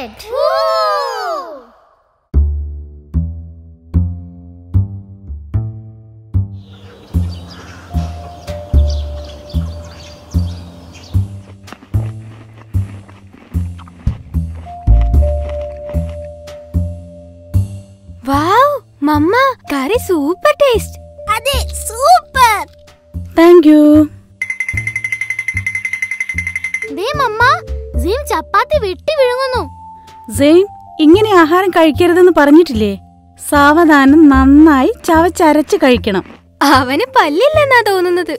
it! Wow മമ്മ കറി super taste അതെ സൂപ്പർ താങ്ക് യു ദേ മമ്മ സീം ചപ്പാത്തി വെട്ടി വിഴുങ്ങുന്നു സെയിം ഇങ്ങനെ ആഹാരം കഴിക്കരുതെന്ന് പറഞ്ഞിട്ടില്ലേ സാവധാനം നന്നായി ചവച്ചരച്ച് കഴിക്കണം അവന് പല്ലില്ലെന്നാ തോന്നുന്നത്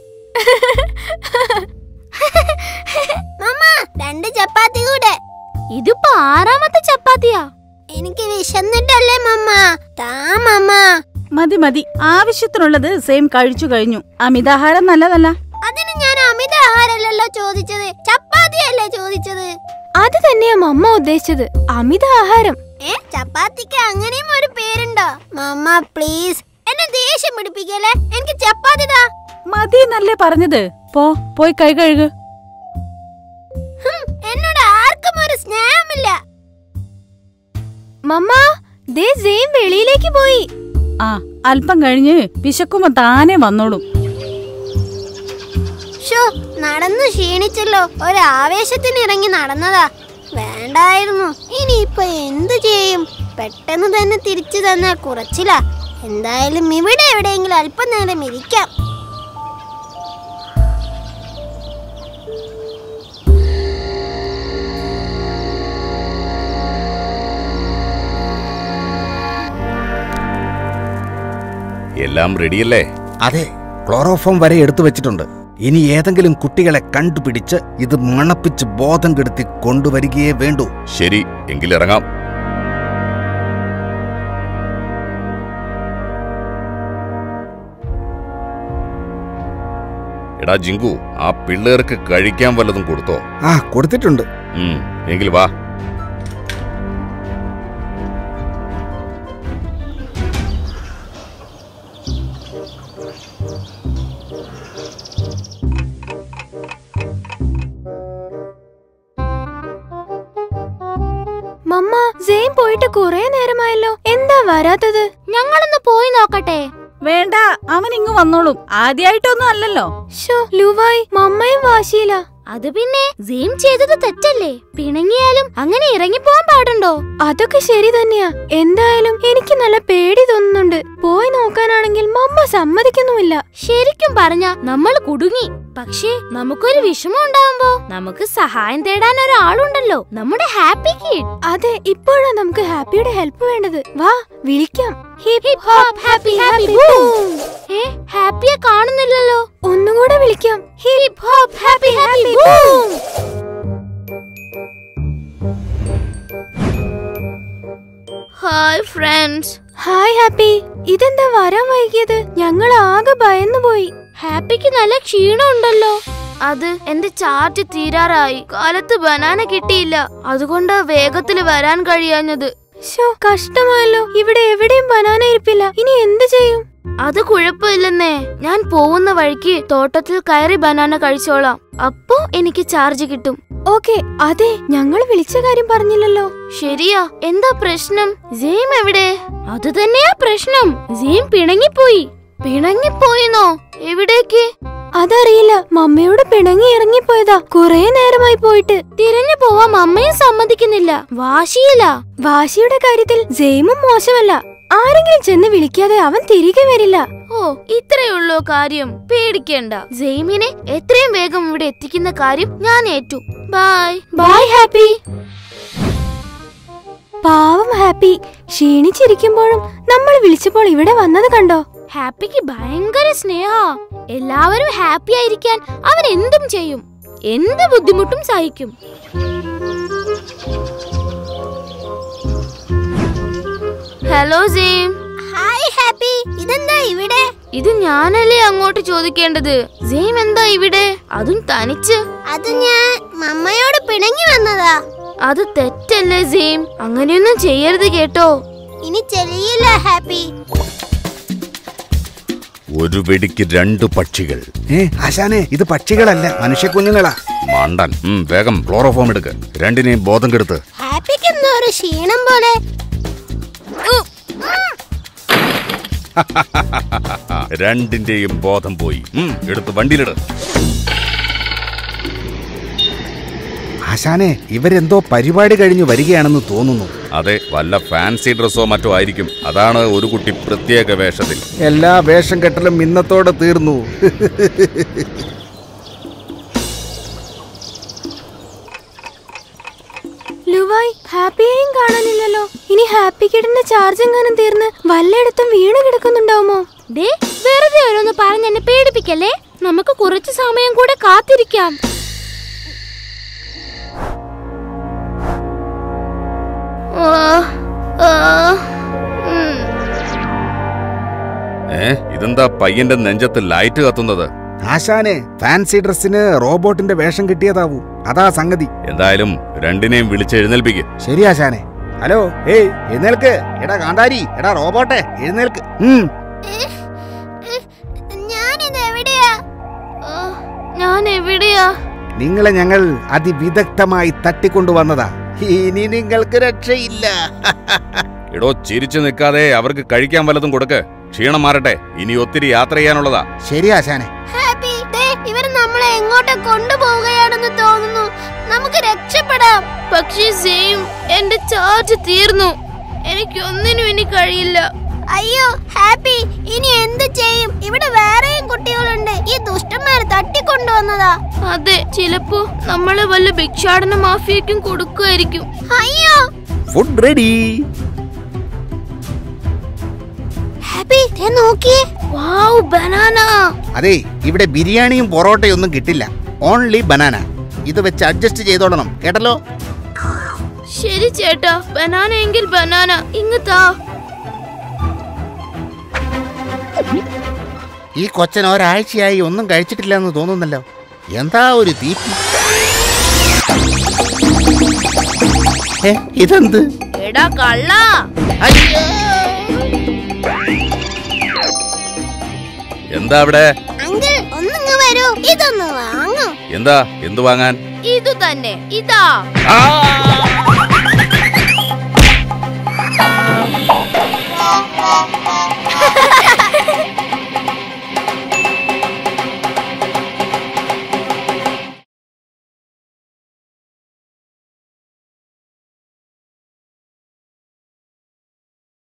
മമ്മ രണ്ട് ചപ്പാത്തി കൂടെ ഇതിപ്പോ ആറാമത്തെ ചപ്പാത്തിയാ എനിക്ക് വിശന്നിട്ടല്ലേ മമ്മ താ മമ്മ മതി മതി ആവശ്യത്തിനുള്ളത് സെയിം കഴിച്ചു കഴിഞ്ഞു അമിതാഹാരം നല്ലതല്ല അതിന് ഞാൻ അമിത ആഹാരല്ലല്ലോ ചോദിച്ചത് ചപ്പാത്തിയല്ലേ ചോദിച്ചത് അത് തന്നെയാ മമ്മ ഉദ്ദേശിച്ചത് അമിത ആഹാരം ഏ ചപ്പാത്തിക്ക് അങ്ങനെയും ഒരു പേരുണ്ടോ മമ്മ പ്ലീസ് എന്നെ ദേഷ്യം പിടിപ്പിക്കല്ലേ എനിക്ക് ചപ്പാത്തി താ മതി എന്നല്ലേ പറഞ്ഞത് പോ പോയി കൈ കഴുകു ഹും, എന്നോട് ആർക്കും ഒരു സ്നേഹമില്ല മമ്മ ദേ സെയിം വെളിയിലേക്ക് പോയി ആ അല്പം കഴിഞ്ഞ് വിശക്കുമ്പോ താനെ വന്നോളും ഷോ നടന്നു ക്ഷീണിച്ചല്ലോ ഒരു ആവേശത്തിന് ഇറങ്ങി നടന്നതാ വേണ്ടായിരുന്നു ഇനിയിപ്പൊ എന്തു ചെയ്യും പെട്ടെന്ന് തന്നെ തിരിച്ചു തന്നാൽ കുറച്ചില്ല എന്തായാലും ഇവിടെ എവിടെയെങ്കിലും അല്പനേരം ഇരിക്കാം എല്ലാം റെഡിയല്ലേ അതെ ക്ലോറോഫോം വരെ എടുത്തു വെച്ചിട്ടുണ്ട് ഇനി ഏതെങ്കിലും കുട്ടികളെ കണ്ടുപിടിച്ച് ഇത് മണപ്പിച്ച് ബോധം കെടുത്തി കൊണ്ടുവരികയേ വേണ്ടൂ ശരി എങ്കിലിറങ്ങാം എടാ ജിങ്കു ആ പിള്ളേർക്ക് കഴിക്കാൻ വല്ലതും കൊടുത്തോ ആ കൊടുത്തിട്ടുണ്ട് ഉം, എങ്കിൽ വാ മമ്മ സെയിം പോയിട്ട് കുറെ നേരമായല്ലോ എന്താ വരാത്തത് ഞങ്ങളൊന്ന് പോയി നോക്കട്ടെ വേണ്ട അവൻ ഇങ്ങ് വന്നോളും ആദ്യായിട്ടൊന്നും അല്ലല്ലോ ഷോ ലുവായി മമ്മയും വാശിയില്ല അത് പിന്നെ സീം ചെയ്തത് തെറ്റല്ലേ പിണങ്ങിയാലും അങ്ങനെ ഇറങ്ങിപ്പോവാൻ പാടുണ്ടോ അതൊക്കെ ശരി തന്നെയാ എന്തായാലും എനിക്ക് നല്ല പേടി തോന്നുന്നുണ്ട് പോയി നോക്കാനാണെങ്കിൽ മമ്മ സമ്മതിക്കുന്നുമില്ല ശരിക്കും പറഞ്ഞ നമ്മൾ കുടുങ്ങി പക്ഷേ നമുക്കൊരു വിഷമം ഉണ്ടാവുമ്പോ നമുക്ക് സഹായം തേടാൻ ഒരാളുണ്ടല്ലോ നമ്മുടെ ഹാപ്പി കിഡ് അതെ ഇപ്പോഴാ നമുക്ക് ഹാപ്പിയുടെ ഹെൽപ്പ് വേണ്ടത് വാ വിളിക്കാം hip hop Happy Happy boom ഏ ഹാപ്പിയെ കാണുന്നില്ലല്ലോ ഒന്നുകൂടെ വിളിക്കാം hip hop Happy Happy boom hi friends hi Happy ഇതെന്താ വരാൻ വൈകിയത് ഞങ്ങൾ ആകെ ഭയന്നു പോയി ഹാപ്പിക്ക് നല്ല ക്ഷീണമുണ്ടല്ലോ അത് എന്റെ ചാർജ് തീരാറായി കാലത്ത് ബനാന കിട്ടിയില്ല അതുകൊണ്ട് വേഗത്തിൽ വരാൻ കഴിയാഞ്ഞത് ഷോ കഷ്ടമായല്ലോ ഇവിടെ എവിടെയും ബനാന ഇരിപ്പില്ല ഇനി എന്ത് ചെയ്യും അത് കുഴപ്പമില്ലെന്നേ ഞാൻ പോകുന്ന വഴിക്ക് തോട്ടത്തിൽ കയറി ബനാന കഴിച്ചോളാം അപ്പോ എനിക്ക് ചാർജ് കിട്ടും ഓക്കെ അതെ ഞങ്ങൾ വിളിച്ച കാര്യം പറഞ്ഞില്ലല്ലോ ശരിയാ എന്താ പ്രശ്നം സീം എവിടെ അത് തന്നെയാ പ്രശ്നം സീം പിണങ്ങിപ്പോയി പിണങ്ങിപ്പോയിന്നോ എവിടേക്ക് അതറിയില്ല മമ്മയോട് പിണങ്ങി ഇറങ്ങിപ്പോയതാ കുറെ നേരമായി പോയിട്ട് തിരഞ്ഞു പോവാൻ അമ്മയും സമ്മതിക്കുന്നില്ല വാശിയില്ല വാശിയുടെ കാര്യത്തിൽ ജെയിമും മോശമല്ല ആരെങ്കിലും ചെന്ന് വിളിക്കാതെ അവൻ തിരികെ വരില്ല ഓ ഇത്രയുള്ളൂ കാര്യം പേടിക്കേണ്ട ജെയിമിനെ എത്രയും വേഗം ഇവിടെ എത്തിക്കുന്ന കാര്യം ഞാൻ ഏറ്റു ബൈ ബൈ ഹാപ്പി പാവം ഹാപ്പി ക്ഷീണിച്ചിരിക്കുമ്പോഴും നമ്മൾ വിളിച്ചപ്പോൾ ഇവിടെ വന്നത് കണ്ടോ ഹാപ്പിക്ക് ഭയങ്കര സ്നേഹ എല്ലാവരും ഹാപ്പി ആയിരിക്കാൻ അവൻ എന്തും ചെയ്യും എന്ത് ബുദ്ധിമുട്ടും സഹിക്കും ഹലോ സീം ഹായ് ഹാപ്പി ഇതെന്താ ഇവിടെ ഇത് ഞാനല്ലേ അങ്ങോട്ട് ചോദിക്കേണ്ടത് സീം എന്താ ഇവിടെ അതും തനിച്ച് അത് ഞാൻ മമ്മയോട് പിണങ്ങി വന്നതാ അത് തെറ്റല്ലേ സീം അങ്ങനെയൊന്നും ചെയ്യരുത് കേട്ടോ ഇനി ചെറിയില്ല ഹാപ്പി ഒരു വെടിക്ക് രണ്ട് പക്ഷികൾ ഏ ആശാനെ ഇത് പക്ഷികളല്ല മനുഷ്യ കുഞ്ഞുങ്ങളാ മണ്ടൻ ഉം, വേഗം ക്ലോറോഫോം എടുക്ക് രണ്ടിനെയും ബോധം കെടുത്ത് ഹാപ്പിക്ക് എന്തോ ഒരു ക്ഷീണം പോലെ രണ്ടിന്റെയും ബോധം പോയി ഉം, എടുത്ത് വണ്ടിയിലിട് ആശാനെ ഇവരെന്തോ പരിപാടി കഴിഞ്ഞു വരികയാണെന്ന് തോന്നുന്നു അതെ വല്ല ഫാൻസി ഡ്രസ്സോ മറ്റോ ആയിരിക്കും അതാണ് ഒരു കുട്ടി പ്രത്യേക വേഷത്തിൽ എല്ലാ വേഷം കെട്ടലും ഇന്നത്തോടെ തീർന്നു ലുവായ് ഹാപ്പിയെയും കാണാനില്ലല്ലോ ഇനി ഹാപ്പി കിഡിന്റെ ചാർജ് എങ്ങാനും തീർന്ന് വല്ലയിടത്തും വീണ് കിടക്കുന്നുണ്ടാവുമോ ദേ വെറുതെ ഓരോന്ന് പറഞ്ഞ് എന്നെ പേടിപ്പിക്കല്ലേ നമുക്ക് കുറച്ച് സമയം കൂടെ കാത്തിരിക്കാം ആ, ആ, ഉം. ഏ ഇതെന്താ പയ്യന്റെ നെഞ്ചത്ത് ലൈറ്റ് കത്തുന്നത് ആശാനെ ഫാൻസി ഡ്രസ്സിന് റോബോട്ടിന്റെ വേഷം കിട്ടിയതാവൂ അതാ സംഗതി എന്തായാലും രണ്ടിനെയും വിളിച്ച് എഴുന്നേൽപ്പിക്കും ശരി ആശാനെ ഹലോ ഏയ് എഴുന്നേൽക്ക് എടാ കാന്താരി എടാ റോബോട്ടെ എഴുന്നേൽക്ക് ഉം ഞാനിത് എവിടെയാ ആ, ഞാൻ എവിടെയാ നിങ്ങളെ ഞങ്ങൾ അതിവിദഗ്ധമായി തട്ടിക്കൊണ്ടുവന്നതാ ഇനി നിങ്ങൾക്ക് രക്ഷയില്ല എടോ ചിരിച്ചു നിൽക്കാതെ അവർക്ക് കഴിക്കാൻ വല്ലതും കൊടുക്ക് ക്ഷീണം മാറട്ടെ ഇനി ഒത്തിരി യാത്ര ചെയ്യാനുള്ളതാ ശരി ആശാനെ ഹാപ്പി ദേ ഇവർ നമ്മളെ എങ്ങോട്ട് കൊണ്ടുപോവുകയാണെന്ന് തോന്നുന്നു നമുക്ക് രക്ഷപ്പെടാം പക്ഷേ സെയിം എന്റെ ചാർജ് തീർന്നു എനിക്കൊന്നിനും ഇനി കഴിയില്ല അയ്യോ ഹാപ്പി ഇനി എന്ത് ചെയ്യും ഇവിടെ വേറെയും കുട്ടികളുണ്ട് ഈ ദുഷ്ടന്മാർ തട്ടിക്കൊണ്ടുവന്നതാ അതെ ചിലപ്പോ നമ്മളെ വല്ല ഭിക്ഷാടന മാഫിയക്കും കൊടുക്കുമായിരിക്കും അയ്യോ ഫുഡ് റെഡി ഹാപ്പി ദേ നോക്കിയേ വാവ് ബനാന അതെ ഇവിടെ ബിരിയാണിയും പൊറോട്ടയും ഒന്നും കിട്ടില്ല ഓൺലി ബനാന ഇത് വെച്ച് അഡ്ജസ്റ്റ് ചെയ്തോളണം കേട്ടല്ലോ ശരി ചേട്ടാ ബനാന എങ്കിൽ ബനാന ഇങ്ങ് താ ഈ കൊച്ചൻ ഒരാഴ്ചയായി ഒന്നും കഴിച്ചിട്ടില്ല എന്ന് തോന്നുന്നല്ലോ എന്താ ഒരു തീറ്റി ഏ, ഇതെന്ത് എടാ കള്ള അയ്യോ! എന്താ അവിടെ അങ്കിൾ ഒന്നിങ്ങ് വരൂ ഇതൊന്ന് വാങ്ങൂ എന്താ എന്തു വാങ്ങാൻ ഇതു തന്നെ ഇതാ ആ!